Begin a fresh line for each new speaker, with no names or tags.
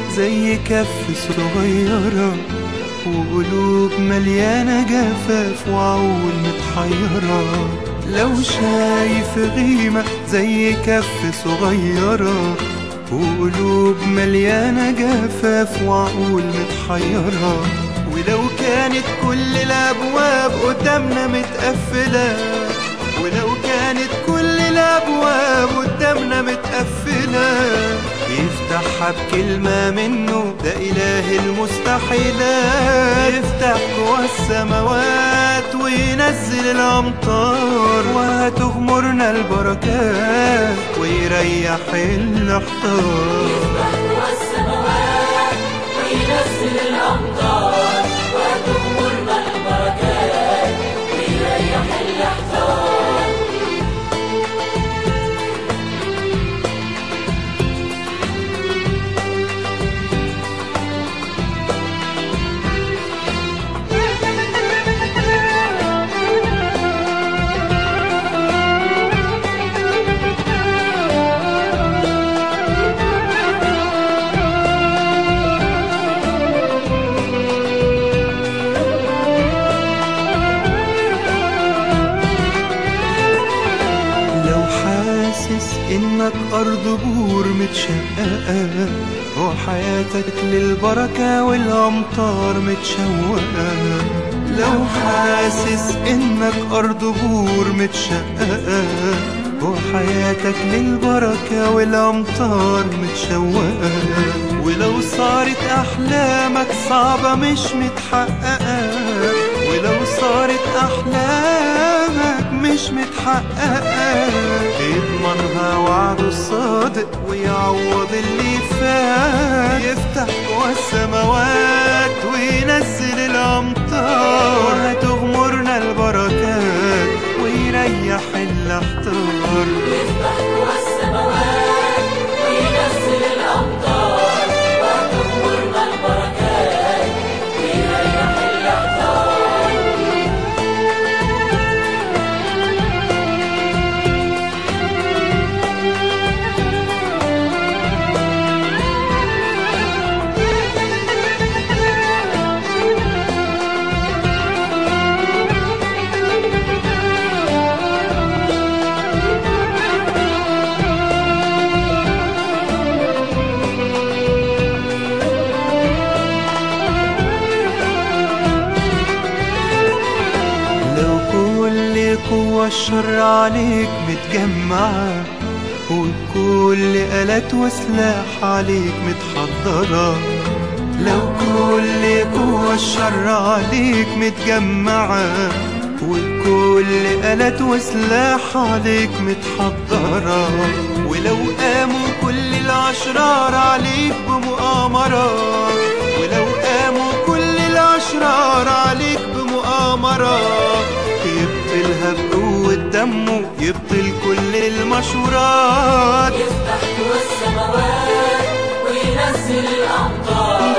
زي كف صغيرة وقلوب مليانة جفاف وعقول متحيرة لو شايف غيمة زي كف صغيرة وقلوب مليانة جفاف وعقول متحيرة ولو كانت كل الأبواب قدامنا متقفلة ولو كانت كل الأبواب قدامنا متقفلة يفتحها بكلمة منه ده إله المستحيلات يفتح جوا السماوات وينزل الأمطار وهتغمرنا البركات ويريح الاحتار
يفتح جوا السماوات وينزل الأمطار وتغمرنا البركات ويريح الاحتار
لو حاسس انك ارض بور متشققة وحياتك للبركة والامطار متشوقة لو حاسس انك ارض بور متشققة وحياتك للبركة والامطار متشوقة ولو صارت احلامك صعبة مش متحققة ولو صارت احلامك مش متحققة يضمنها وعده الصادق ويعوض اللي فات يفتح جوا السماوات وينزل الامطار هتغمرنا البركات ويريح الاحتار
يفتح جوا السماوات وينزل الأمطار وتغمرنا البركات ويريح الاحتار
لو كل قوة الشر عليك متجمعة وكل آلات وسلاح عليك متحضرة لو كل قوة الشر عليك متجمعة وكل آلات وسلاح عليك متحضرة ولو قاموا كل الأشرار عليك بمؤامرة ولو قاموا كل الأشرار عليك بمؤامرة يبطلها بقوة دمه يبطل كل المشورات
يفتح جوا السماوات وينزل الأمطار